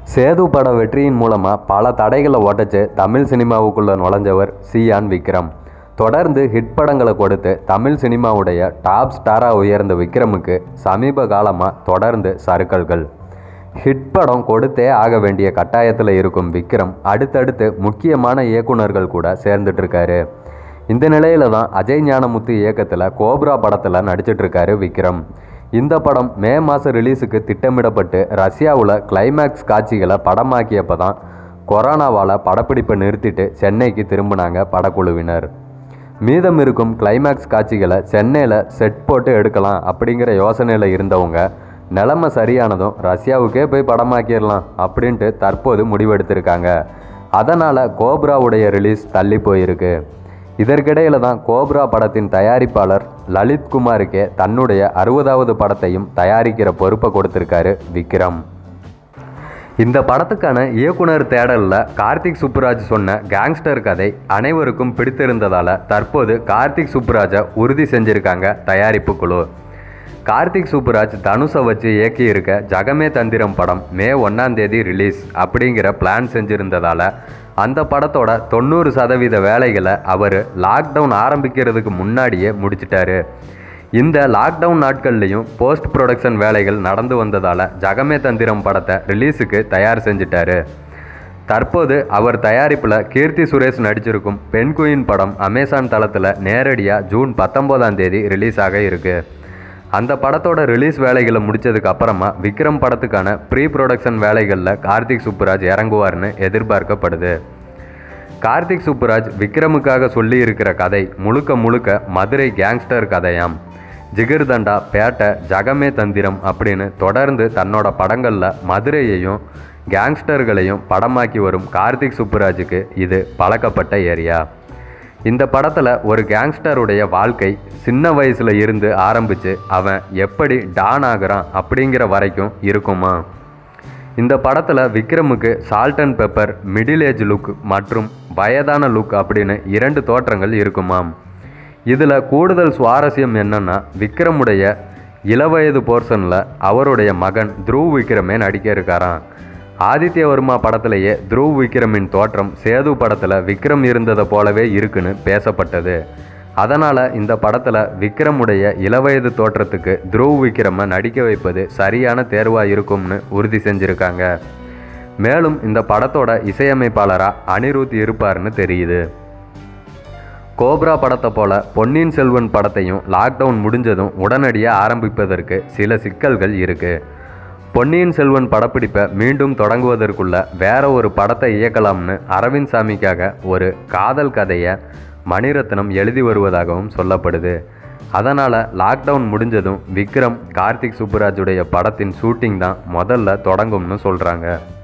சேது பட வெற்றியின் மூலமாக பல தடைகளை உடைச்சு தமிழ் சினிமாவுக்குள்ளே நுழைஞ்சவர் சியான் விக்ரம் தொடர்ந்து ஹிட் படங்களை கொடுத்து தமிழ் சினிமாவுடைய டாப் ஸ்டாராக உயர்ந்த விக்ரமுக்கு சமீப காலமாக தொடர்ந்து சறுக்கல்கள் ஹிட் படம் கொடுத்தே ஆக வேண்டிய கட்டாயத்தில் இருக்கும் விக்ரம் அடுத்தடுத்து முக்கியமான இயக்குனர்கள் கூட சேர்ந்துட்டு இருக்காரு இந்த நிலையில தான் அஜய் ஞானமுத்து இயக்கத்தில் கோப்ரா படத்தில் நடிச்சிட்டு இருக்காரு விக்ரம் இந்த படம் மே மாதம் ரிலீஸுக்கு திட்டமிடப்பட்டு ரஷ்யாவில் கிளைமேக்ஸ் காட்சிகளை படமாக்கியப்போ தான் கொரோனாவால் படப்பிடிப்பை நிறுத்திட்டு சென்னைக்கு திரும்பினாங்க படக்குழுவினர் மீதம் இருக்கும் கிளைமேக்ஸ் காட்சிகளை சென்னையில் செட் போட்டு எடுக்கலாம் அப்படிங்கிற யோசனையில் இருந்தவங்க நிலைமை சரியானதும் ரஷ்யாவுக்கே போய் படமாக்கிடலாம் அப்படின்ட்டு தற்போது முடிவெடுத்திருக்காங்க அதனால் கோப்ராவுடைய ரிலீஸ் தள்ளி போயிருக்கு இதற்கிடையில தான் கோப்ரா படத்தின் தயாரிப்பாளர் லலித் குமாருக்கே தன்னுடைய அறுபதாவது படத்தையும் தயாரிக்கிற பொறுப்பை கொடுத்திருக்காரு விக்ரம் இந்த படத்துக்கான இயக்குனர் தேடலில் கார்த்திக் சுப்புராஜ் சொன்ன கேங்ஸ்டர் கதை அனைவருக்கும் பிடித்திருந்ததால் தற்போது கார்த்திக் சுப்புராஜை உறுதி செஞ்சிருக்காங்க தயாரிப்பு குழு கார்த்திக் சுப்புராஜ் தனுஷை வச்சு இயக்கியிருக்க ஜகமே தந்திரம் படம் மே ஒன்றாம் தேதி ரிலீஸ் அப்படிங்கிற பிளான் செஞ்சுருந்ததால் அந்த படத்தோட தொண்ணூறு சதவீத வேலைகளை அவர் லாக்டவுன் ஆரம்பிக்கிறதுக்கு முன்னாடியே முடிச்சிட்டாரு இந்த லாக்டவுன் நாட்கள்லையும் போஸ்ட் ப்ரொடக்ஷன் வேலைகள் நடந்து வந்ததால் ஜகமே தந்திரம் படத்தை ரிலீஸுக்கு தயார் செஞ்சிட்டாரு தற்போது அவர் தயாரிப்பில் கீர்த்தி சுரேஷ் நடிச்சிருக்கும் பெண் குயின் படம் அமேசான் தளத்தில் நேரடியாக ஜூன் பத்தொம்போதாம் தேதி ரிலீஸ் ஆக இருக்கு அந்த படத்தோட ரிலீஸ் வேலைகளை முடிச்சதுக்கு அப்புறமா விக்ரம் படத்துக்கான ப்ரீ ப்ரொடக்ஷன் வேலைகளில் கார்த்திக் சுப்புராஜ் இறங்குவார்னு எதிர்பார்க்கப்படுது கார்த்திக் சுப்புராஜ் விக்ரமுக்காக சொல்லி இருக்கிற கதை முழுக்க முழுக்க மதுரை கேங்ஸ்டர் கதையாம் ஜிகிர்தண்டா பேட்டை ஜகமே தந்திரம் அப்படின்னு தொடர்ந்து தன்னோட படங்களில் மதுரையையும் கேங்ஸ்டர்களையும் படமாக்கி வரும் கார்த்திக் சுப்புராஜுக்கு இது பழக்கப்பட்ட ஏரியா இந்த படத்தில் ஒரு கேங்ஸ்டருடைய வாழ்க்கை சின்ன வயசில் இருந்து ஆரம்பித்து அவன் எப்படி டான் ஆகுறான் அப்படிங்கிற வரைக்கும் இருக்குமா இந்த படத்தில் விக்ரமுக்கு salt and pepper middle age look மற்றும் வயதான லுக் அப்படின்னு இரண்டு தோற்றங்கள் இருக்குமாம் இதில் கூடுதல் சுவாரஸ்யம் என்னன்னா விக்ரமுடைய இளவயது போர்ஷனில் அவருடைய மகன் த்ருவ் விக்ரமே நடிக்க இருக்காராம் ஆதித்யவர்மா படத்திலேயே த்ருவ் விக்ரமின் தோற்றம் சேது படத்தில் விக்ரம் இருந்ததை போலவே இருக்குன்னு பேசப்பட்டது அதனால் இந்த படத்தில் விக்ரமுடைய இளவயது தோற்றத்துக்கு த்ருவ் விக்ரமை நடிக்க வைப்பது சரியான தேர்வாக இருக்கும்னு உறுதி செஞ்சுருக்காங்க மேலும் இந்த படத்தோட இசையமைப்பாளராக அனிருத் இருப்பார்னு தெரியுது கோப்ரா படத்தை போல பொன்னியின் செல்வன் படத்தையும் லாக்டவுன் முடிஞ்சதும் உடனடியாக ஆரம்பிப்பதற்கு சில சிக்கல்கள் இருக்கு பொன்னியின் செல்வன் படப்பிடிப்பை மீண்டும் தொடங்குவதற்குள்ள வேற ஒரு படத்தை இயக்கலாம்னு அரவிந்த் சாமிக்காக ஒரு காதல் கதையை மணிரத்னம் எழுதி வருவதாகவும் சொல்லப்படுது அதனால் லாக்டவுன் முடிஞ்சதும் விக்ரம் கார்த்திக் சுப்புராஜுடைய படத்தின் ஷூட்டிங் தான் முதல்ல தொடங்கும்னு சொல்கிறாங்க